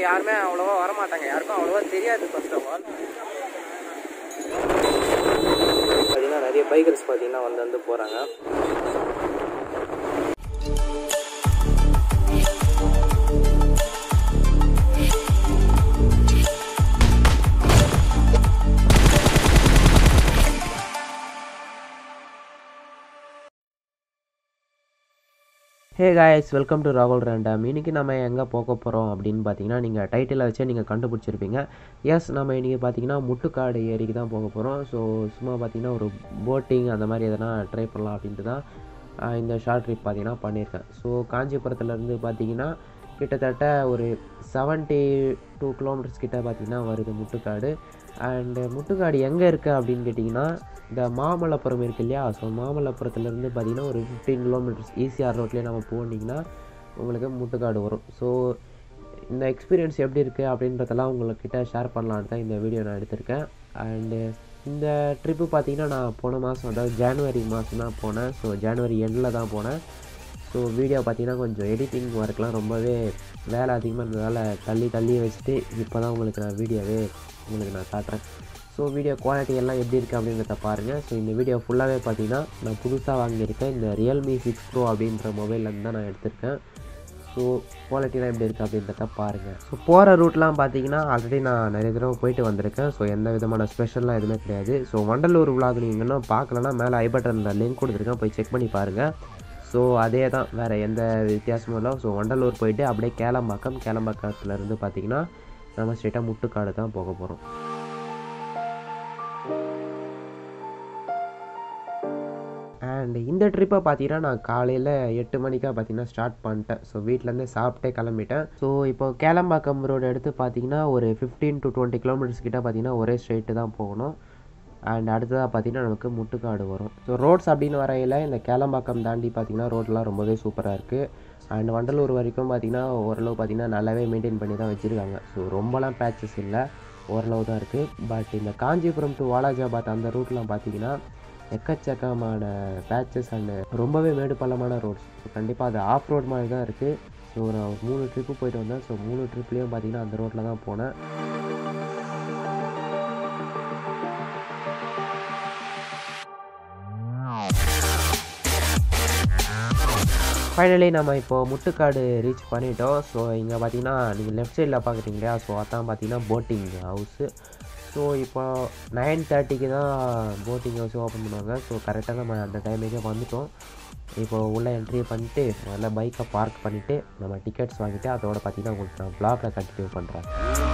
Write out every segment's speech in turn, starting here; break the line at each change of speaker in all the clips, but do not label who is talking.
யாருமே அவ்வளோவா வரமாட்டாங்க யாருக்கும் அவ்வளோவா தெரியாது ஃபர்ஸ்ட் ஆஃப் ஆல் பார்த்தீங்கன்னா நிறைய பைக்கர்ஸ் பார்த்தீங்கன்னா வந்து வந்து போகிறாங்க ஹே காய்ஸ் வெல்கம் டு ராகுல் ரேண்டம் இன்றைக்கி நம்ம எங்கே போக போகிறோம் அப்படின்னு பார்த்தீங்கன்னா நீங்கள் டைட்டிலை வச்சே நீங்கள் கண்டுபிடிச்சிருப்பீங்க எஸ் நம்ம இன்றைக்கி பார்த்தீங்கன்னா முட்டுக்காடு ஏரிக்கு தான் போக போகிறோம் ஸோ சும்மா பார்த்தீங்கன்னா ஒரு போட்டிங் அந்த மாதிரி எதனா ட்ரை பண்ணலாம் அப்படின்ட்டு தான் ஆஹ், இந்த ஷார்ட் ட்ரிப் பார்த்தீங்கன்னா பண்ணியிருக்கேன் ஸோ காஞ்சிபுரத்துலேருந்து பார்த்தீங்கன்னா கிட்டத்தட்ட ஒரு செவன்ட்டி டூ கிலோமீட்டர்ஸ் கிட்ட பார்த்தீங்கன்னா வருது முட்டுக்காடு அண்டு முட்டுக்காடு எங்கே இருக்குது அப்படின்னு கேட்டிங்கன்னா இந்த மாமல்லபுரம் இருக்கு இல்லையா ஸோ மாமல்லபுரத்துலேருந்து பார்த்தீங்கன்னா ஒரு ஃபிஃப்டீன் கிலோமீட்டர்ஸ் ஈசிஆர் ரோட்லேயே நம்ம போனீங்கன்னா உங்களுக்கு முட்டுக்காடு வரும் ஸோ இந்த எக்ஸ்பீரியன்ஸ் எப்படி இருக்குது அப்படின்றதெல்லாம் உங்கள்கிட்ட ஷேர் பண்ணலான்னு தான் இந்த வீடியோ நான் எடுத்திருக்கேன் அண்டு இந்த ட்ரிப்பு பார்த்தீங்கன்னா நான் போன மாதம் அதாவது ஜனவரி மாதம் தான் போனேன் ஸோ ஜனவரி எண்டில் தான் போனேன் ஸோ வீடியோ பார்த்தீங்கன்னா கொஞ்சம் எடிட்டிங் ஒர்க்லாம் ரொம்பவே வேலை அதிகமாக இருந்ததால் தள்ளி தள்ளி வச்சுட்டு இப்போ தான் உங்களுக்கு நான் வீடியோவே உங்களுக்கு நான் காட்டுறேன் ஸோ வீடியோ குவாலிட்டி எல்லாம் எப்படி இருக்குது அப்படின்றத பாருங்கள் ஸோ இந்த வீடியோ ஃபுல்லாகவே பார்த்தீங்கன்னா நான் புதுசாக வாங்கியிருக்கேன் இந்த ரியல்மி சிக்ஸ் ப்ரோ அப்படின்ற மொபைல்லேருந்து தான் நான் எடுத்திருக்கேன் ஸோ குவாலிட்டிலாம் எப்படி இருக்குது அப்படின்றத பாருங்கள் ஸோ போகிற ரூட்லாம் பார்த்தீங்கன்னா ஆல்ரெடி நான் நிறைய தடவை போயிட்டு வந்திருக்கேன் ஸோ எந்த விதமான ஸ்பெஷல்லாம் எதுவுமே கிடையாது ஸோ வண்டலூர் விலாக் நீங்கள் இன்னும் பார்க்கலன்னா மேலே ஐ பட்டனில் லிங்க் கொடுத்துருக்கேன் போய் செக் பண்ணி பாருங்கள் ஸோ அதே தான் வேறு எந்த வித்தியாசமும் இல்லை ஸோ வண்டலூர் போயிட்டு அப்படியே கேளம்பாக்கம் கேளம்பாக்கத்துலேருந்து பார்த்தீங்கன்னா நம்ம ஸ்ட்ரெயிட்டாக முட்டுக்காடு தான் போக போகிறோம் அண்ட் இந்த ட்ரிப்பை பார்த்தீங்கன்னா நான் காலையில் எட்டு மணிக்காக பார்த்தீங்கன்னா ஸ்டார்ட் பண்ணிட்டேன் ஸோ வீட்டிலேருந்து சாப்பிட்டே கிளம்பிட்டேன் ஸோ இப்போ கேளம்பாக்கம் ரோடு எடுத்து பார்த்தீங்கன்னா ஒரு ஃபிஃப்டீன் டு டுவெண்ட்டி கிலோமீட்டர்ஸ் கிட்ட பார்த்தீங்கன்னா ஒரே ஸ்ட்ரெயிட்டு தான் போகணும் அண்ட் அடுத்ததாக பார்த்தீங்கன்னா நமக்கு முட்டுக்காடு வரும் ஸோ ரோட்ஸ் அப்படின்னு வரையில் இந்த கேளம்பாக்கம் தாண்டி பார்த்தீங்கன்னா ரோட்லாம் ரொம்பவே சூப்பராக இருக்குது அண்ட் வண்டலூர் வரைக்கும் பார்த்தீங்கன்னா ஓரளவு பார்த்தீங்கன்னா நல்லாவே மெயின்டைன் பண்ணி தான் வச்சுருக்காங்க ஸோ ரொம்பலாம் பேச்சஸ் இல்லை ஓரளவு தான் இருக்குது பட் இந்த காஞ்சிபுரம் டு வாலாஜாபாத் அந்த ரூட்லாம் பார்த்தீங்கன்னா எக்கச்சக்கமான பேச்சஸ் அண்டு ரொம்பவே மேடு பள்ளமான ரோட்ஸ் ஸோ கண்டிப்பாக அது ஆஃப் ரோட் மாதிரி தான் இருக்குது ஸோ நான் ஒரு மூணு ட்ரிப்பு போயிட்டு வந்தேன் ஸோ மூணு ட்ரிப்லேயும் பார்த்தீங்கன்னா அந்த ரோட்டில் தான் போனேன் ஃபைனலி நம்ம இப்போது முட்டுக்காடு ரீச் பண்ணிட்டோம் ஸோ இங்கே பார்த்தீங்கன்னா நீங்கள் லெஃப்ட் சைடில் பார்க்குறீங்க இல்லையா ஸோ அதான் பார்த்தீங்கன்னா போட்டிங் ஹவுஸு ஸோ இப்போ நைன் தேர்ட்டிக்கு தான் போட்டிங் ஹவுஸ் ஓப்பன் பண்ணுவாங்க ஸோ கரெக்டாக நம்ம அந்த டைமுக்கே வந்துட்டோம் இப்போ உள்ளே என்ட்ரி பண்ணிட்டு நல்லா பைக்கை பார்க் பண்ணிவிட்டு நம்ம டிக்கெட்ஸ் வாங்கிட்டு அதோட பார்த்தீங்கன்னா உங்களுக்கு நான் ப்ளாகில் கண்டினியூ பண்ணுறேன்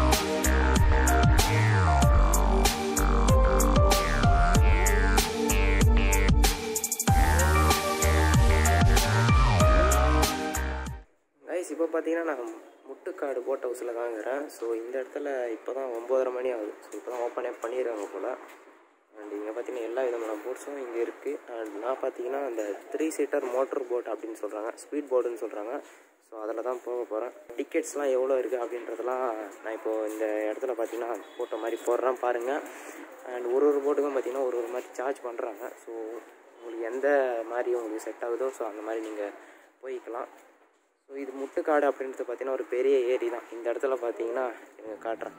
கைஸ் இப்போ பார்த்தீங்கன்னா நான் முட்டுக்காடு போட் ஹவுஸில் தாங்கிறேன் ஸோ இந்த இடத்துல இப்போ தான் ஒம்போதரை மணி ஆகுது ஸோ இப்போ தான் ஓப்பனே பண்ணிடுறாங்க போல் அண்ட் இங்கே பார்த்தீங்கன்னா எல்லா விதமான போட்ஸும் இங்கே இருக்குது அண்ட் நான் பார்த்தீங்கன்னா அந்த த்ரீ சீட்டர் மோட்டர் போட் அப்படின்னு சொல்கிறாங்க ஸ்பீட் போர்டுன்னு சொல்கிறாங்க ஸோ அதில் தான் போக போகிறேன் டிக்கெட்ஸ்லாம் எவ்வளோ இருக்குது அப்படின்றதெல்லாம் நான் இப்போது இந்த இடத்துல பார்த்தீங்கன்னா போட்ட மாதிரி போடுறேன் பாருங்கள் அண்ட் ஒரு ஒரு போட்டுக்கும் பார்த்தீங்கன்னா ஒரு ஒரு மாதிரி சார்ஜ் பண்ணுறாங்க ஸோ உங்களுக்கு எந்த மாதிரி உங்களுக்கு செட் ஆகுதோ ஸோ அந்த மாதிரி நீங்கள் போய்க்கலாம் ஸோ இது முட்டுக்காடு அப்படின்றது பார்த்தீங்கன்னா ஒரு பெரிய ஏரி தான் இந்த இடத்துல பார்த்தீங்கன்னா இருங்க காட்டுறேன்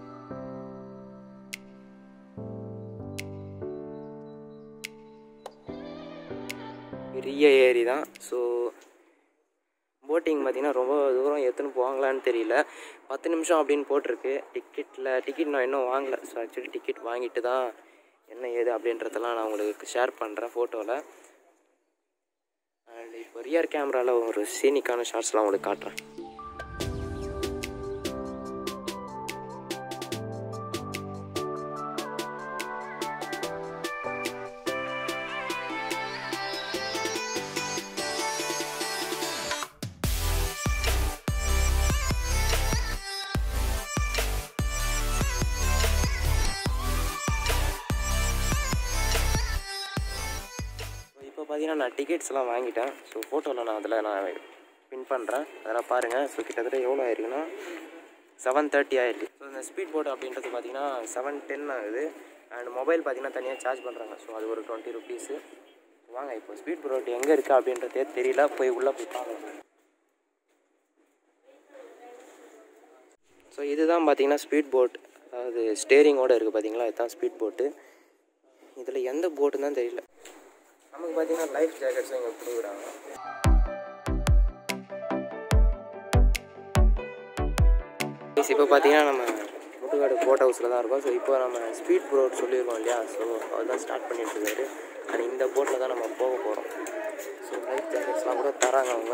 பெரிய ஏரி தான் ஸோ போட்டிங் பார்த்தீங்கன்னா ரொம்ப தூரம் எத்தனை போவாங்களான்னு தெரியல பத்து நிமிஷம் அப்படின்னு போட்டிருக்கு டிக்கெட்டில் டிக்கெட் நான் இன்னும் வாங்கலை ஸோ ஆக்சுவலி டிக்கெட் வாங்கிட்டு தான் என்ன ஏது அப்படின்றதெல்லாம் நான் உங்களுக்கு ஷேர் பண்ணுறேன் ஃபோட்டோவில் அண்ட் இப்போ ரியர் கேமராவில் ஒரு சீனிக்கான ஷார்ட்ஸ்லாம் உங்களுக்கு காட்டுறேன் இப்போ பார்த்தீங்கன்னா நான் டிக்கெட்ஸ்லாம் வாங்கிட்டேன் ஸோ ஃபோட்டோவில் நான் அதில் நான் பின் பண்ணுறேன் அதெல்லாம் பாருங்கள் ஸோ கிட்டத்தட்ட எவ்வளோ ஆயிருக்குன்னா செவன் தேர்ட்டி ஆயிருக்கு ஸோ இந்த ஸ்பீட் போட் அப்படின்றது பார்த்தீங்கன்னா செவன் டென் ஆகுது அண்ட் மொபைல் பார்த்தீங்கன்னா தனியாக சார்ஜ் பண்ணுறாங்க ஸோ அது ஒரு டுவெண்ட்டி ருபீஸு வாங்க இப்போ ஸ்பீட் போட் எங்கே இருக்குது அப்படின்றதே தெரியல போய் உள்ளே போய் பார்க்கலாம் ஸோ இதுதான் பார்த்தீங்கன்னா ஸ்பீட் போட் அதாவது ஸ்டேரிங்கோடு இருக்குது பார்த்தீங்களா இதுதான் ஸ்பீட் போட்டு இதில் எந்த போட்டுன்னு தான் தெரியல நமக்கு பார்த்தீங்கன்னா லைஃப் ஜாக்கெட்ஸும் இங்கே கொடுக்குறாங்க இப்போ பார்த்தீங்கன்னா நம்ம முட்டுக்காடு போட் ஹவுஸில் தான் இருக்கோம் ஸோ இப்போ நம்ம ஸ்பீட் போட் சொல்லியிருக்கோம் இல்லையா ஸோ அதுதான் ஸ்டார்ட் பண்ணிட்டு இருக்காரு அண்ட் இந்த போட்டில் தான் நம்ம போக போகிறோம் ஸோ லைஃப் ஜாக்கெட்ஸ்லாம் கூட தராங்க அவங்க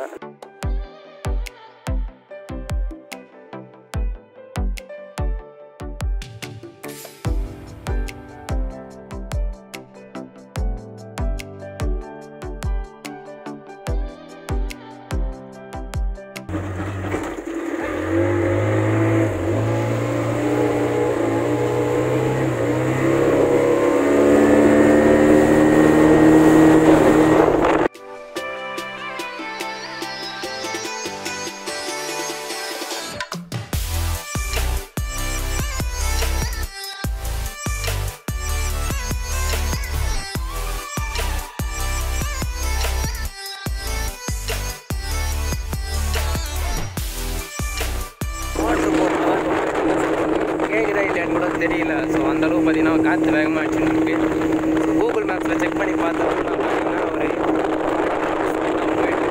வாட்டர் போட்டில் கேட்குதா இல்லையான்னு கூட தெரியல ஸோ அந்தளவு பார்த்தீங்கன்னா காற்று வேகமாக அடிச்சுன்னு இருக்கு கூகுள் மேப்ஸில் செக் பண்ணி பார்த்தோம்னா பார்த்தீங்கன்னா ஒரு தான் போயிட்டு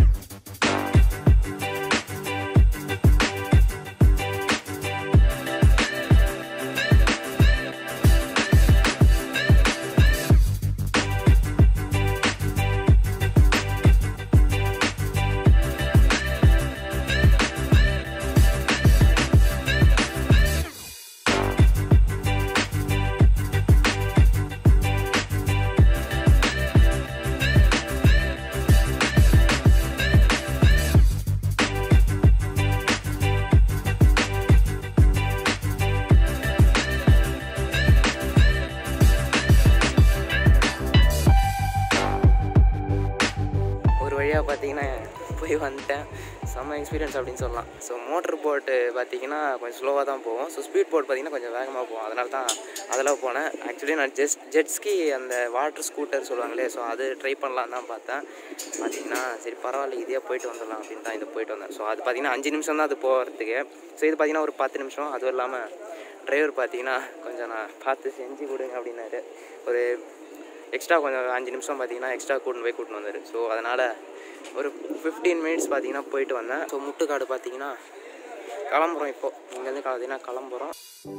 ஒரு வழியாக பார்த்தீங்கன்னா போய் வந்துட்டேன் செம்ம எக்ஸ்பீரியன்ஸ் அப்படின்னு சொல்லலாம் ஸோ மோட்டர் போட்டு பார்த்தீங்கன்னா கொஞ்சம் ஸ்லோவாக தான் போகும் ஸோ ஸ்பீட் போட் பார்த்தீங்கன்னா கொஞ்சம் வேகமாக போகும் அதனால தான் அதில் போனேன் ஆக்சுவலி நான் ஜெட் ஜெட்ஸ்கி அந்த வாட்டர் ஸ்கூட்டர் சொல்லுவாங்களே ஸோ அது ட்ரை பண்ணலாம் தான் பார்த்தேன் பார்த்தீங்கன்னா சரி பரவாயில்ல இதே போயிட்டு வந்துடலாம் அப்படின்னு தான் இது போயிட்டு வந்தேன் ஸோ அது பார்த்தீங்கன்னா அஞ்சு நிமிஷம் தான் அது போகிறதுக்கு ஸோ இது பார்த்தீங்கன்னா ஒரு பத்து நிமிஷம் அதுவும் இல்லாமல் டிரைவர் பார்த்தீங்கன்னா கொஞ்சம் நான் பார்த்து செஞ்சு கொடுங்க அப்படின்னாரு ஒரு எக்ஸ்ட்ரா கொஞ்சம் அஞ்சு நிமிஷம் பார்த்தீங்கன்னா எக்ஸ்ட்ரா கூட்டின்னு போய் கூட்டின்னு வந்தார் ஸோ அதனால் ஒரு ஃபிஃப்டீன் மினிட்ஸ் பார்த்தீங்கன்னா போயிட்டு வந்தேன் ஸோ முட்டுக்காடு பார்த்தீங்கன்னா கிளம்புறோம் இப்போது இங்கேருந்து பார்த்தீங்கன்னா கிளம்புறோம்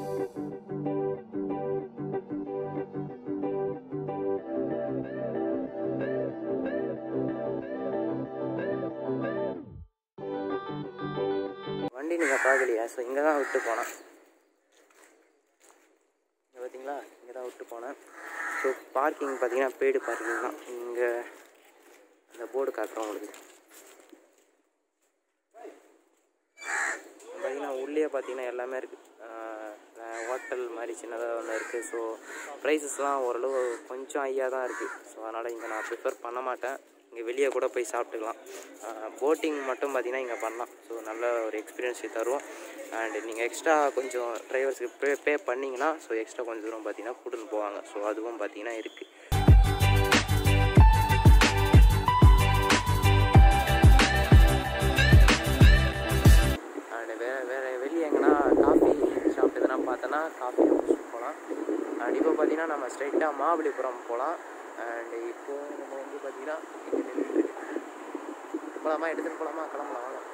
வண்டி நீங்கள் பார்க்கலையா ஸோ இங்கே தான் விட்டு போனேன் இங்கே பார்த்தீங்களா இங்கே தான் விட்டு போனேன் ஸோ பார்க்கிங் பார்த்தீங்கன்னா பெய்டு பார்க்கிங் தான் இங்கே அந்த போர்டு காட்டுறோம் உங்களுக்கு பார்த்தீங்கன்னா உள்ளே பார்த்தீங்கன்னா எல்லாமே இருக்குது ஹோட்டல் மாதிரி சின்னதாக ஒன்று இருக்குது ஸோ ப்ரைஸஸ்லாம் ஓரளவு கொஞ்சம் ஹையாக தான் இருக்குது ஸோ அதனால் இங்கே நான் ப்ரிஃபர் பண்ண மாட்டேன் இங்கே வெளியே கூட போய் சாப்பிட்டுக்கலாம் போட்டிங் மட்டும் பார்த்தீங்கன்னா இங்கே பண்ணலாம் ஸோ நல்ல ஒரு எக்ஸ்பீரியன்ஸ் தரும் அண்ட் நீங்கள் எக்ஸ்ட்ரா கொஞ்சம் டிரைவர்ஸுக்கு பே பே பண்ணிங்கன்னா ஸோ எக்ஸ்ட்ரா கொஞ்சம் தூரம் பார்த்தீங்கன்னா கூட்டின்னு போவாங்க ஸோ அதுவும் பார்த்தீங்கன்னா இருக்குது அண்ட் வேறு வேறு வெளியே எங்கன்னா காஃபி ஷாப் எதனா பார்த்தோன்னா காஃபி ஹவுஸ் போகலாம் அண்ட் இப்போ பார்த்தீங்கன்னா நம்ம ஸ்ட்ரைட்டாக மகாபலிபுரம் போகலாம் அண்ட் இப்போ நம்ம வந்து பார்த்தீங்கன்னா இங்கே நின்றுட்டு போகலாமா எடுத்துகிட்டு போகலாமா கிளம்பலாம் வாங்க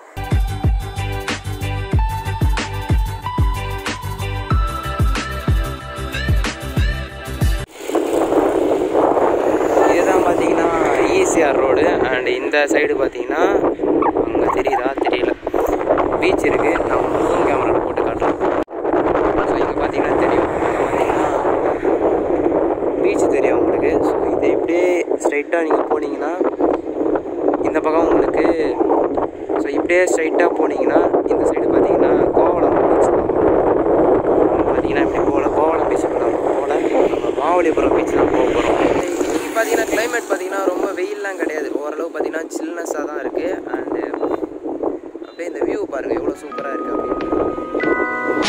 இதுதான் பார்த்தீங்கன்னா ஈசிஆர் ரோடு அண்ட் இந்த சைடு பார்த்தீங்கன்னா அங்கே தெரியுதா தெரியல பீச் இருக்குது நான் ஃபோன் கேமரா போட்டு காட்டுறேன் ஸோ இங்கே பார்த்தீங்கன்னா தெரியும் இங்க பார்த்தீங்கன்னா பீச் தெரியும் உங்களுக்கு ஸோ இதை இப்படியே ஸ்ட்ரைட்டாக நீங்கள் போனீங்கன்னா இந்த பக்கம் உங்களுக்கு ஸோ இப்படியே ஸ்ட்ரைட்டாக போனீங்கன்னா இந்த சைடு பார்த்தீங்கன்னா கோவளம் பீச் பார்த்தீங்கன்னா இப்படி போகல கோவளம் பீச் போகல நம்ம மாவலிபுரம் பீச் தான் போக போகிறோம் இன்னைக்கு பார்த்தீங்கன்னா கிளைமேட் பார்த்தீங்கன்னா ரொம்ப வெயில்லாம் கிடையாது ஓரளவு பார்த்தீங்கன்னா சில்னஸாக தான் இருக்குது அண்டு அப்படியே இந்த வியூ பாருங்கள் எவ்வளோ சூப்பராக இருக்குது அப்படின்னு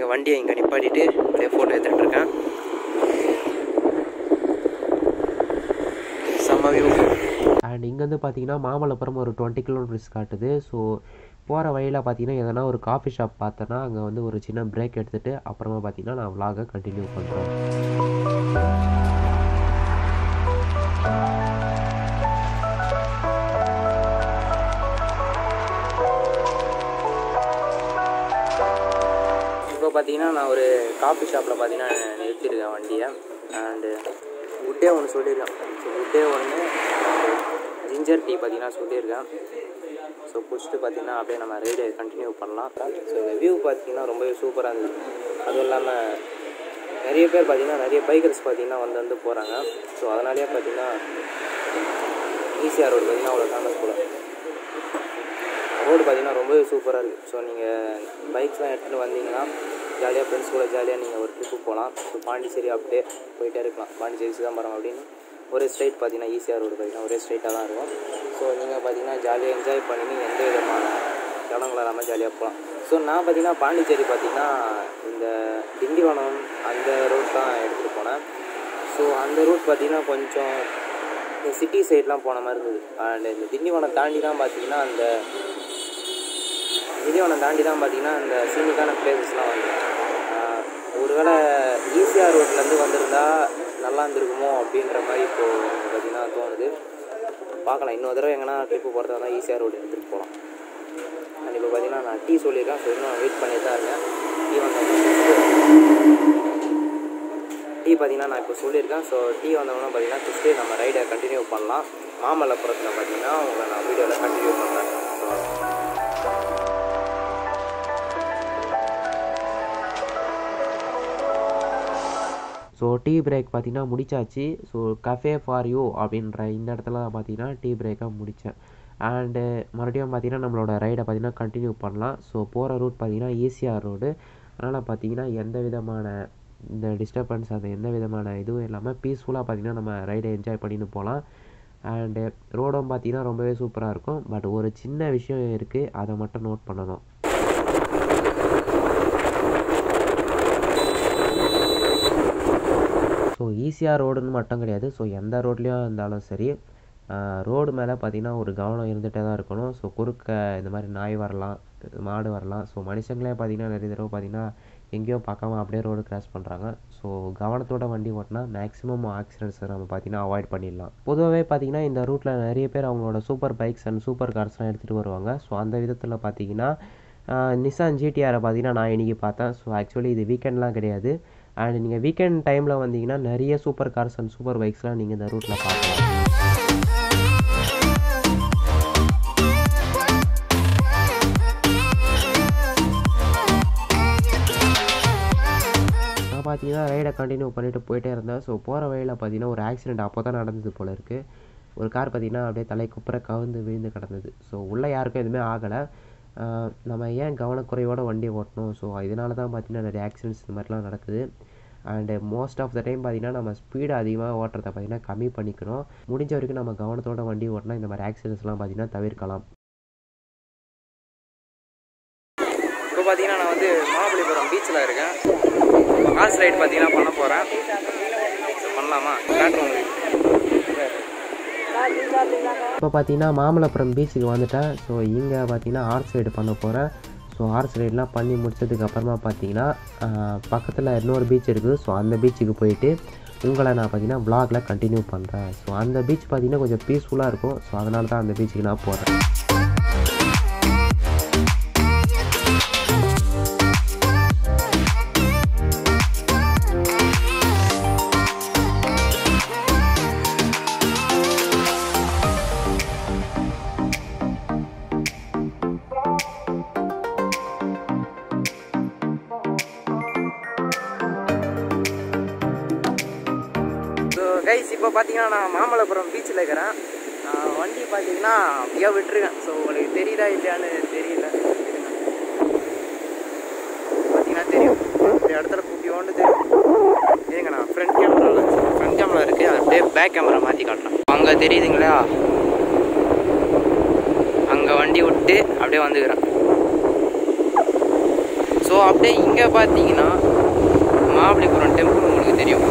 வண்டியை இங்கே நிப்பாட்டிட்டு அப்படியே ஃபோட்டோ எடுத்துகிட்டு இருக்கேன் செம்ம வியூ
அண்ட் இங்கேருந்து பார்த்தீங்கன்னா மாமல்லபுரம் ஒரு டுவெண்ட்டி கிலோமீட்டர்ஸ் காட்டுது ஸோ போகிற வழியில் பார்த்தீங்கன்னா எதனா ஒரு காஃபி ஷாப் பார்த்தேன்னா அங்கே வந்து ஒரு சின்ன பிரேக் எடுத்துகிட்டு அப்புறமா பார்த்தீங்கன்னா நான் vlog-அ கண்டினியூ பண்ணுறேன்
இப்போ பார்த்தீங்கன்னா நான் ஒரு காஃபி ஷாப்பில் பார்த்தீங்கன்னா நிறுத்தியிருக்கேன் வண்டியை அண்டு உட்டே ஒன்று சொல்லியிருக்கேன் ஸோ உட்டே ஒன்று ஜிஞ்சர் டீ பார்த்தீங்கன்னா சொல்லியிருக்கேன் ஸோ குடிச்சிட்டு பார்த்தீங்கன்னா அப்படியே நம்ம ரைடை கண்டினியூ பண்ணலாம் ஸோ இந்த வியூ பார்த்தீங்கன்னா ரொம்பவே சூப்பராக இருந்தது அதுவும் இல்லாமல் நிறைய பேர் பார்த்தீங்கன்னா நிறைய பைக்கர்ஸ் பார்த்தீங்கன்னா வந்து வந்து போகிறாங்க ஸோ அதனாலேயே பார்த்தீங்கன்னா ஈஸியாக ரோடு பார்த்தீங்கன்னா அவ்வளோ ஃபேமஸ் போல ரோடு பார்த்தீங்கன்னா ரொம்பவே சூப்பராக இருக்குது ஸோ நீங்கள் பைக்ஸ்லாம் எடுத்துகிட்டு வந்தீங்கன்னா ஜாலியாக ஃப்ரெண்ட்ஸ் கூட ஜாலியாக நீங்கள் ஒரு ட்ரிப்பு போகலாம் ஸோ பாண்டிச்சேரி அப்படியே போயிட்டே இருக்கலாம் பாண்டிச்சேரி சிதம்பரம் அப்படின்னு ஒரே ஸ்ட்ரைட் பார்த்தீங்கன்னா ஈஸியாக ரோடு பார்த்தீங்கன்னா ஒரே ஸ்ட்ரைட்டாக தான் இருக்கும் ஸோ நீங்கள் பார்த்தீங்கன்னா ஜாலியாக என்ஜாய் பண்ணி எந்த விதமான இடங்களும் இல்லாமல் ஜாலியாக போகலாம் ஸோ நான் பார்த்தீங்கன்னா பாண்டிச்சேரி பார்த்தீங்கன்னா இந்த திண்டிவனம் அந்த ரூட் தான் எடுத்துகிட்டு போனேன் ஸோ அந்த ரூட் பார்த்தீங்கன்னா கொஞ்சம் இந்த சிட்டி சைட்லாம் போன மாதிரி இருந்தது அண்ட் இந்த திண்டிவனம் தாண்டி தான் பார்த்தீங்கன்னா அந்த திண்டிவனம் தாண்டி தான் பார்த்தீங்கன்னா இந்த சீனிக்கான பிளேசஸ்லாம் வந்து ஆஹ் ஒருவேளை ஈசிஆர் ரோட்லேருந்து வந்திருந்தா நல்லா இருந்திருக்குமோ அப்படின்ற மாதிரி இப்போது எனக்கு பார்த்தீங்கன்னா தோணுது பார்க்கலாம் இன்னொரு தடவை எங்கன்னா ட்ரிப்பு போகிறதா இருந்தால் ஈசிஆர் ரோடு எடுத்துகிட்டு போகலாம் அண்ட் இப்போ பார்த்தீங்கன்னா நான் டீ சொல்லியிருக்கேன் ஸோ இன்னும் வெயிட் பண்ணிட்டு தான் இருக்கேன் டீ வந்த டீ பார்த்தீங்கன்னா நான் இப்போ சொல்லியிருக்கேன் ஸோ டீ வந்தவொடனே பார்த்தீங்கன்னா ஃபஸ்ட்டு நம்ம ரைடை கண்டினியூ பண்ணலாம் மாமல்லபுரத்தில் பார்த்தீங்கன்னா உங்களை நான் வீடியோவில் கண்டினியூ பண்ணுறேன் ஸோ
ஸோ டீ பிரேக் பார்த்தீங்கன்னா முடிச்சாச்சு ஸோ கஃபே ஃபார் யூ அப்படின்ற இந்த இடத்துல பார்த்தீங்கன்னா டீ பிரேக்காக முடித்தேன் அண்டு மறுபடியும் பார்த்தீங்கன்னா நம்மளோட ரைடை பார்த்தீங்கன்னா கண்டினியூ பண்ணலாம் ஸோ போகிற ரூட் பார்த்தீங்கன்னா ஈசிஆர் ரோடு அதனால் பார்த்தீங்கன்னா எந்த விதமான இந்த டிஸ்டர்பன்ஸ் அது எந்த விதமான இதுவும் இல்லாமல் பீஸ்ஃபுல்லாக பார்த்தீங்கன்னா நம்ம ரைடை என்ஜாய் பண்ணிட்டு போகலாம் அண்டு ரோடும் பார்த்தீங்கன்னா ரொம்பவே சூப்பராக இருக்கும் பட் ஒரு சின்ன விஷயம் இருக்குது அதை மட்டும் நோட் பண்ணணும் ஸோ ஈஸியாக ரோடுன்னு மட்டும் கிடையாது ஸோ எந்த ரோட்லேயும் இருந்தாலும் சரி ரோடு மேலே பார்த்தீங்கன்னா ஒரு கவனம் இருந்துகிட்டே தான் இருக்கணும் ஸோ குறுக்க இந்த மாதிரி நாய் வரலாம் மாடு வரலாம் ஸோ மனுஷங்களே பார்த்தீங்கன்னா நிறைய தடவை பார்த்தீங்கன்னா எங்கேயோ பார்க்காம அப்படியே ரோடு கிராஸ் பண்ணுறாங்க ஸோ கவனத்தோட வண்டி ஓட்டினா மேக்ஸிமம் ஆக்சிடென்ட்ஸை நம்ம பார்த்தீங்கன்னா அவாய்ட் பண்ணிடலாம் பொதுவாகவே பார்த்தீங்கன்னா இந்த ரூட்டில் நிறைய பேர் அவங்களோட சூப்பர் பைக்ஸ் அண்ட் சூப்பர் கார்ஸ்லாம் எடுத்துகிட்டு வருவாங்க ஸோ அந்த விதத்தில் பார்த்தீங்கன்னா நிசான் ஜிடிஆரை பார்த்தீங்கன்னா நான் இன்றைக்கி பார்த்தேன் ஸோ ஆக்சுவலி இது வீக்கெண்ட்லாம் கிடையாது அண்ட் நீங்கள் வீக்கெண்ட் டைமில் வந்தீங்கன்னா நிறைய சூப்பர் கார்ஸ் அண்ட் சூப்பர் பைக்ஸ்லாம் நீங்கள் இந்த ரூட்டில் பார்க்கலாம் நான் பார்த்தீங்கன்னா ரைடை கண்டினியூ பண்ணிட்டு போயிட்டே இருந்தேன் ஸோ போகிற வழியில் பார்த்தீங்கன்னா ஒரு ஆக்சிடென்ட் அப்போ தான் நடந்தது போல இருக்குது ஒரு கார் பார்த்தீங்கன்னா அப்படியே தலை குப்புற கவுந்து விழுந்து கிடந்தது ஸோ உள்ளே யாருக்கும் எதுவுமே ஆகலை நம்ம ஏன் கவனக்குறையோட வண்டி ஓட்டணும் ஸோ இதனால தான் பார்த்தீங்கன்னா நிறைய ஆக்சிடென்ட்ஸ் இந்த மாதிரிலாம் நடக்குது and most of the time பார்த்தீங்கன்னா நம்ம ஸ்பீடு அதிகமாக ஓட்டுறத பார்த்தீங்கன்னா கம்மி பண்ணிக்கணும் முடிஞ்ச வரைக்கும் நம்ம கவனத்தோட வண்டி ஓட்டினா இந்த மாதிரி ஆக்சிடென்ட்ஸ்லாம் பார்த்தீங்கன்னா தவிர்க்கலாம்
இப்போ பார்த்தீங்கன்னா நான் வந்து மகாபலிபுரம் பீச்சில் இருக்கேன் ஹார்ஸ் ரைட் பார்த்தீங்கன்னா பண்ண போகிறேன் பண்ணலாமா காட்டுறோம் உங்களுக்கு
இப்போ பார்த்தீங்கன்னா மாமல்லபுரம் பீச்சுக்கு வந்துட்டேன் ஸோ இங்கே பார்த்தீங்கன்னா ஹார்ஸ் ரைடு பண்ண போகிறேன் ஸோ ஹார்ஸ் ரைட்லாம் பண்ணி முடிச்சதுக்கு அப்புறமா பார்த்தீங்கன்னா பக்கத்தில் இன்னொரு பீச் இருக்குது ஸோ அந்த பீச்சுக்கு போயிட்டு உங்களை நான் பார்த்தீங்கன்னா vlogல கண்டினியூ பண்ணுறேன் ஸோ அந்த பீச் பார்த்தீங்கன்னா கொஞ்சம் பீஸ்ஃபுல்லாக இருக்கும் ஸோ அதனால தான் அந்த பீச்சுக்கு நான் போகிறேன்
ஸோ கைஸ் இப்போ பார்த்தீங்கன்னா நான் மாமல்லபுரம் பீச்சில் இருக்கிறேன் நான் வண்டி பார்த்தீங்கன்னா அப்படியே விட்டுருக்கேன் ஸோ உங்களுக்கு தெரியுதா இல்லையான்னு தெரியல பார்த்தீங்கன்னா தெரியும் இந்த இடத்துல குட்டியோண்டு தெரியும் ஏங்க நான் ஃப்ரண்ட் கேமரா ஃப்ரண்ட் கேமரா இருக்குது அப்படியே பேக் கேமரா மாற்றி காட்டுறேன் அங்கே தெரியுதுங்களா அங்கே வண்டி விட்டு அப்படியே வந்துக்கிறேன் ஸோ அப்படியே இங்கே பார்த்தீங்கன்னா மகாபலிபுரம் டெம்பிள் உங்களுக்கு தெரியும்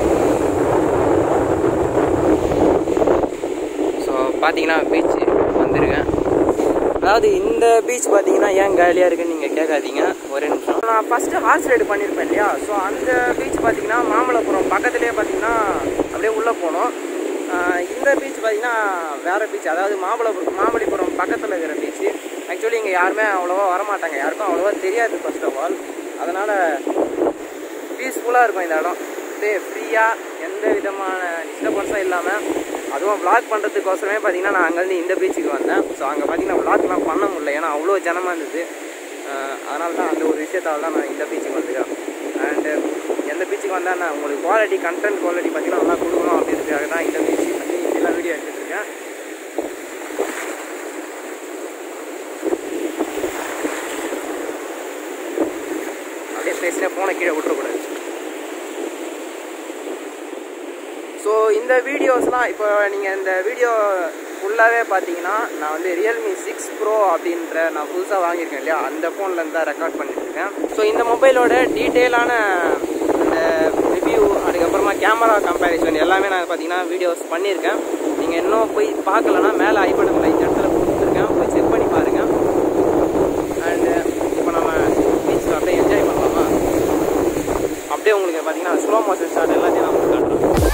ஸோ பார்த்தீங்கன்னா பீச் வந்திருக்கேன் அதாவது இந்த பீச் பார்த்தீங்கன்னா ஏன் காலியாக இருக்குன்னு நீங்கள் கேட்காதீங்க ஒரே நிமிஷம் நான் ஃபஸ்ட்டு ஹார்ஸ் ரைடு பண்ணியிருப்பேன் இல்லையா ஸோ அந்த பீச் பார்த்தீங்கன்னா மாமல்லபுரம் பக்கத்துலேயே பார்த்தீங்கன்னா அப்படியே உள்ளே போனோம் ஆஹ் இந்த பீச் பார்த்தீங்கன்னா வேறு பீச் அதாவது மாமல்லபுரம் மாமல்லிபுரம் பக்கத்தில் இருக்கிற பீச் ஆக்சுவலி இங்கே யாருமே அவ்வளோவா வரமாட்டாங்க யாருக்கும் அவ்வளோவா தெரியாது ஃபர்ஸ்ட் ஆஃப் ஆல் அதனால் பீஸ்ஃபுல்லாக இருக்கும் இந்த இடம் அப்படியே ஃப்ரீயாக எந்த விதமான டிஸ்டர்பன்ஸும் இல்லாமல் அதுவும் vlog பண்ணுறதுக்கோசரமே பார்த்தீங்கன்னா நான் அங்கேருந்து இந்த பீச்சுக்கு வந்தேன் ஸோ அங்கே பார்த்தீங்கன்னா vlogலாம் பண்ண முடியல ஏன்னா அவ்வளோ ஜனமாக இருந்தது அதனால தான் அந்த ஒரு விஷயத்தால தான் நான் இந்த பீச்சுக்கு வந்துக்கிறேன் அண்டு எந்த பீச்சுக்கு வந்தால் நான் உங்களுக்கு குவாலிட்டி கண்டென்ட் குவாலிட்டி பார்த்தீங்கன்னா நல்லா கொடுக்கணும் அப்படின்றதுக்காக தான் இந்த பீச் பற்றி இப்படிலாம் வீடியோ எடுத்துகிட்டு இருக்கேன் அப்படியே பேசினா ஃபோனை கீழே விட்டுறக்கூடாது ஸோ இந்த வீடியோஸ்லாம் இப்போ நீங்கள் இந்த வீடியோ ஃபுல்லாகவே பார்த்தீங்கன்னா நான் வந்து ரியல்மி சிக்ஸ் ப்ரோ அப்படின்ற நான் புதுசாக வாங்கியிருக்கேன் இல்லையா அந்த ஃபோன்லேருந்து தான் ரெக்கார்ட் பண்ணிட்டுருக்கேன் ஸோ இந்த மொபைலோட டீட்டெயிலான அந்த ரிவ்யூ அதுக்கப்புறமா கேமரா கம்பேரிசன் எல்லாமே நான் பார்த்தீங்கன்னா வீடியோஸ் பண்ணியிருக்கேன் நீங்கள் இன்னும் போய் பார்க்கலன்னா மேலே ஐபட்டத்தில் இந்த இடத்துல கொடுத்துருக்கேன் போய் செக் பண்ணி பாருங்கள் அண்டு இப்போ நம்ம பீச்சில் அப்படியே என்ஜாய் பண்ணலாமா அப்படியே உங்களுக்கு பார்த்தீங்கன்னா ஸ்லோ மோஷன் ஷாட் எல்லாத்தையும் நான் உங்களுக்கு காட்டுறேன்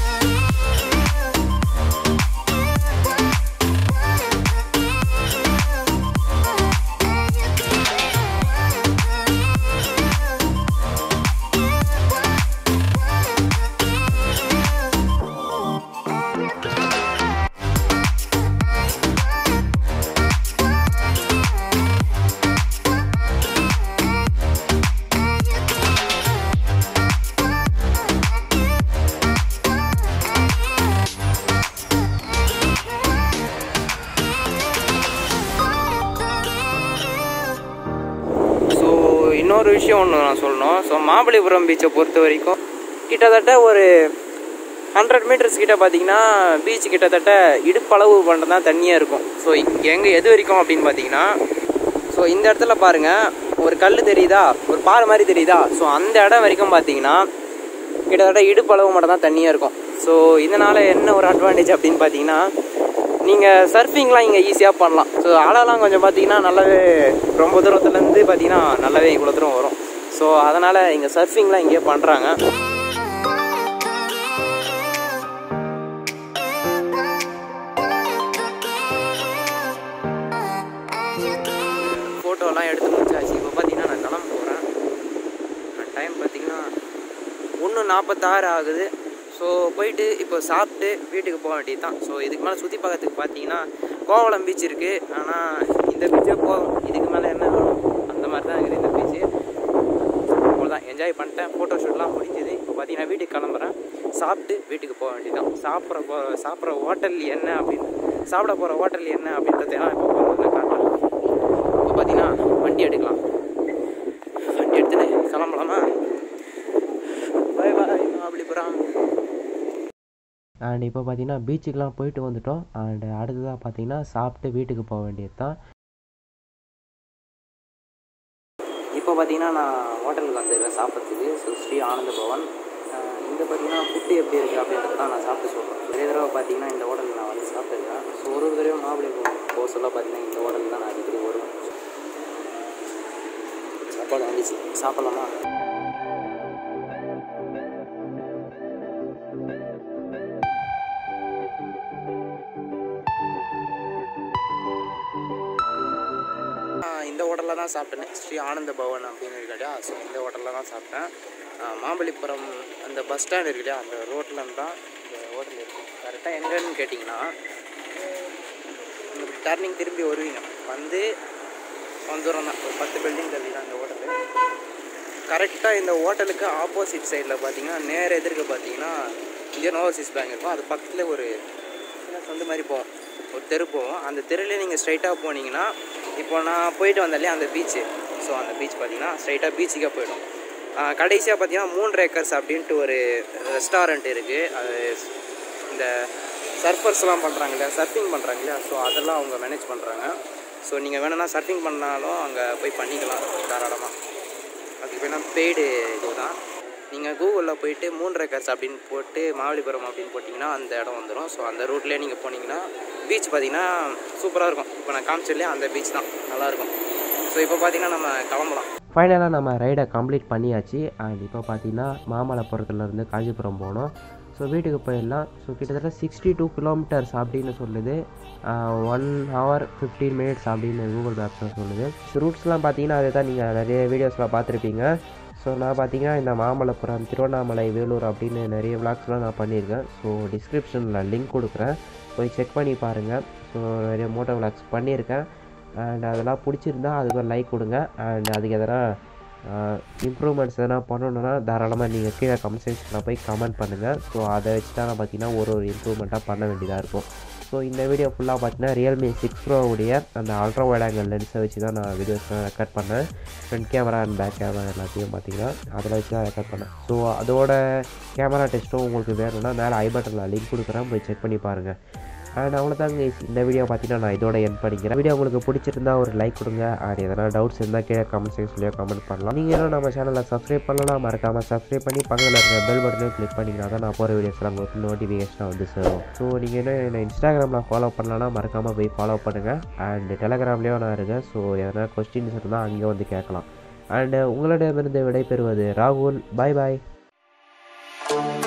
ஸோ இன்னொரு விஷயம் ஒன்று நான் சொல்லணும் ஸோ மாமல்லிபுரம் பீச்சை பொறுத்த வரைக்கும் கிட்டத்தட்ட ஒரு ஹண்ட்ரட் மீட்டர்ஸ் கிட்ட பார்த்தீங்கன்னா பீச் கிட்டத்தட்ட இடுப்பளவு பண்ணுறது தான் தண்ணியாக இருக்கும் ஸோ எங்கே எது வரைக்கும் அப்படின்னு பார்த்தீங்கன்னா ஸோ இந்த இடத்துல பாருங்கள் ஒரு கல் தெரியுதா ஒரு பாறை மாதிரி தெரியுதா ஸோ அந்த இடம் வரைக்கும் பார்த்தீங்கன்னா கிட்டத்தட்ட இடுப்பளவு மட்டும் தான் தண்ணியாக இருக்கும் ஸோ இதனால் என்ன ஒரு அட்வான்டேஜ் அப்படின்னு பார்த்தீங்கன்னா நீங்கள் சர்ஃபிங்லாம் இங்கே ஈஸியாக பண்ணலாம் ஸோ அலைலாம் கொஞ்சம் பார்த்தீங்கன்னா நல்லாவே ரொம்ப தூரத்துலேருந்து பார்த்தீங்கன்னா நல்லாவே இவ்வளோ தூரம் வரும் ஸோ அதனால் இங்கே சர்ஃபிங்லாம் இங்கேயே பண்ணுறாங்க ஃபோட்டோலாம் எடுத்து முடிச்சாச்சு இப்போ பார்த்தீங்கன்னா நான் கிளம்ப போகிறேன் டைம் பார்த்தீங்கன்னா ஒன்று நாற்பத்தாறு ஆகுது ஸோ போயிட்டு இப்போ சாப்பிட்டு வீட்டுக்கு போக வேண்டியது தான் ஸோ இதுக்கு மேலே சுற்றி பார்க்கறதுக்கு பார்த்தீங்கன்னா கோவளம் பீச் இருக்குது ஆனால் இந்த பீச்சே போதும் இதுக்கு மேலே என்ன வேணும் அந்த மாதிரி தான் இருக்குது இந்த பீச்சு அவ்வளோதான் என்ஜாய் பண்ணிட்டேன் ஃபோட்டோ ஷூட்லாம் முடிஞ்சுது இப்போ பார்த்தீங்கன்னா வீட்டுக்கு கிளம்புறேன் சாப்பிட்டு வீட்டுக்கு போக வேண்டியதுதான் சாப்பிட்ற போ சாப்பிட்ற ஹோட்டல் என்ன அப்படின்னு சாப்பிட போகிற ஹோட்டல் என்ன அப்படின்றதெல்லாம் இப்போ போகிறது காட்டுறேன் இப்போ பார்த்தீங்கன்னா வண்டி எடுக்கலாம் வண்டி எடுத்துட்டு கிளம்பலாமா பாய் பாய் மகாபலிபுரம்
அண்ட் இப்போ பார்த்தீங்கன்னா பீச்சுக்கெலாம் போயிட்டு வந்துட்டோம் அண்ட் அடுத்ததாக பார்த்தீங்கன்னா சாப்பிட்டு வீட்டுக்கு போக வேண்டியது தான்
இப்போ பார்த்தீங்கன்னா நான் ஹோட்டலுக்கு வந்திருக்கேன் சாப்பிட்றதுக்கு ஸோ ஸ்ரீ ஆனந்த பவன் அஹ் இங்க பார்த்தீங்கன்னா ஃபுட்டு எப்படி இருக்குது அப்படின்றது தான் நான் சாப்பிட்டு சொல்கிறேன் நிறைய தடவை பார்த்தீங்கன்னா இந்த ஹோட்டலில் நான் வந்து சாப்பிட்டுருக்கேன் ஸோ ஒரு ஒரு தடவை மகாபலிபுரம் போக சொல்ல பார்த்தீங்கன்னா இந்த ஹோட்டலுக்கு தான் நான் அடிக்கடி வருவேன் சாப்பாடு வந்துச்சு சாப்பிட்லாமா நான் இந்த ஹோட்டலில் தான் சாப்பிட்டேன் ஸ்ரீ ஆனந்த பவன் அப்படின்னு இருக்கு இல்லையா ஸோ இந்த ஹோட்டலில் தான் சாப்பிட்டேன் ஆஹ் மாமல்லிபுரம் அந்த பஸ் ஸ்டாண்ட் இருக்கு இல்லையா அந்த ரோட்டில் தான் இந்த ஹோட்டல் இருக்கும் கரெக்டாக எங்கன்னு கேட்டிங்கன்னா உங்களுக்கு டர்னிங் திரும்பி வருவீங்க வந்து கொஞ்ச தூரம் தான் ஒரு பத்து பில்டிங் தள்ளி தான் இந்த ஹோட்டலு கரெக்டாக இந்த ஹோட்டலுக்கு ஆப்போசிட் சைடில் பார்த்தீங்கன்னா நேர எதிர்க்க பார்த்தீங்கன்னா இந்தியன் ஓவர்சீஸ் பேங்க் இருக்கும் அது பக்கத்தில் ஒரு சின்ன சந்து மாதிரி போகும் ஒரு தெரு போகும் அந்த தெருவில் நீங்கள் ஸ்ட்ரைட்டாக போனீங்கன்னா இப்போ நான் போயிட்டு வந்தேன் இல்லையா அந்த பீச்சு ஸோ அந்த பீச் பார்த்தீங்கன்னா ஸ்ட்ரைட்டாக பீச்சுக்கே போயிடும் கடைசியாக பார்த்தீங்கன்னா மூன்று ஏக்கர்ஸ் அப்படின்ட்டு ஒரு ரெஸ்டாரண்ட் இருக்குது அது இந்த சர்ஃபர்ஸ்லாம் பண்ணுறாங்க இல்லையா சர்ஃபிங் பண்ணுறாங்க இல்லையா ஸோ அதெல்லாம் அவங்க மேனேஜ் பண்ணுறாங்க ஸோ நீங்கள் வேணும்னா சர்ஃபிங் பண்ணாலும் அங்கே போய் பண்ணிக்கலாம் தாராளமாக பார்த்தீங்கன்னா பெய்டு இது தான் நீங்கள் கூகுளில் போயிட்டு மூன் ரெக்கர்ஸ் அப்படின்னு போட்டு மகாபலிபுரம் அப்படின்னு போட்டிங்கன்னா அந்த இடம் வந்துடும் ஸோ அந்த ரூட்லேயே நீங்கள் போனீங்கன்னா பீச் பார்த்தீங்கன்னா சூப்பராக இருக்கும் இப்போ நான் காமிச்சிடலையே அந்த பீச் தான் நல்லாயிருக்கும் ஸோ இப்போ பார்த்தீங்கன்னா நம்ம கிளம்பலாம்
ஃபைனலாக நம்ம ரைடை கம்ப்ளீட் பண்ணியாச்சு அண்ட் இப்போ பார்த்தீங்கன்னா மாமல்லபுரத்துலேருந்து காஞ்சிபுரம் போனோம் ஸோ வீட்டுக்கு போயிடலாம் ஸோ கிட்டத்தட்ட சிக்ஸ்டி டூ கிலோமீட்டர்ஸ் அப்படின்னு சொல்லுது ஒன் ஹவர் ஃபிஃப்டீன் மினிட்ஸ் அப்படின்னு கூகுள் மேப்ஸில் சொல்லுது ஸோ ரூட்ஸ்லாம் பார்த்தீங்கன்னா அதை தான் நீங்கள் நிறைய வீடியோஸில் பார்த்துருப்பீங்க ஸோ நான் பார்த்தீங்கன்னா இந்த மாமல்லபுரம் திருவண்ணாமலை வேலூர் அப்படின்னு நிறைய விளாக்ஸ்லாம் நான் பண்ணியிருக்கேன் ஸோ டிஸ்கிரிப்ஷனில் லிங்க் கொடுக்குறேன் போய் செக் பண்ணி பாருங்கள் ஸோ நிறைய மோட்டோ விளாக்ஸ் பண்ணியிருக்கேன் அண்ட் அதெல்லாம் பிடிச்சிருந்தா அதுக்கு ஒரு லைக் கொடுங்க அண்ட் அதுக்கு எதனா இம்ப்ரூவ்மெண்ட்ஸ் எதனா பண்ணணுன்னா தாராளமாக நீங்கள் கீழே கமெண்ட் செக்ஷனில் போய் கமெண்ட் பண்ணுங்கள் ஸோ அதை வச்சு தான் நான் பார்த்தீங்கன்னா ஒரு ஒரு இம்ப்ரூவ்மெண்ட்டாக பண்ண வேண்டியதாக இருக்கும் ஸோ இந்த வீடியோ ஃபுல்லாக பார்த்தீங்கன்னா ரியல்மி சிக்ஸ் ப்ரோவுடைய அந்த அல்ட்ரா வைட் ஆங்கிள் லென்ஸை வச்சு தான் நான் வீடியோஸ்லாம் ரெக்கார்ட் பண்ணேன் front camera and back camera எல்லாத்தையும் பார்த்தீங்கன்னா அதில் வச்சு தான் ரெக்கார்ட் பண்ணேன் ஸோ அதோட கேமரா டெஸ்ட்டும் உங்களுக்கு வேணும்னா மேலே ஐ பட்டனில் லிங்க் கொடுக்குறேன் போய் செக் பண்ணி பாருங்கள் அண்ட் அவ்வளோதாங்க இந்த வீடியோ பார்த்தீங்கன்னா நான் இதோட என் பண்ணிக்கிறேன் வீடியோ உங்களுக்கு பிடிச்சிருந்தா ஒரு லைக் கொடுங்க அண்ட் எதனா டவுட்ஸ் இருந்தால் கீழே கமெண்ட் செக்ஷன்லேயோ கமெண்ட் பண்ணலாம் நீங்கள் இன்னும் நம்ம சேனலில் சப்ஸ்கிரைப் பண்ணலாம் மறக்காமல் சப்ஸ்கிரைப் பண்ணி பக்கத்தில் இருக்க பெல் பட்டனையும் கிளிக் பண்ணிங்கன்னா தான் நான் போகிற வீடியோஸ்லாம் உங்களுக்கு நோட்டிஃபிகேஷனாக வந்து சேரும் ஸோ நீங்கள் இன்னும் என்னை இன்ஸ்டாகிராமில் ஃபாலோ பண்ணலன்னா மறக்காமல் போய் ஃபாலோ பண்ணுங்கள் அண்ட் டெலகிராம்லேயும் நான் இருக்கேன் ஸோ எதனா கொஸ்டின்ஸ் இருந்தால் அங்கே வந்து கேட்கலாம் அண்ட் உங்களிடமிருந்து விடைபெறுவது ராகுல் பாய் பாய்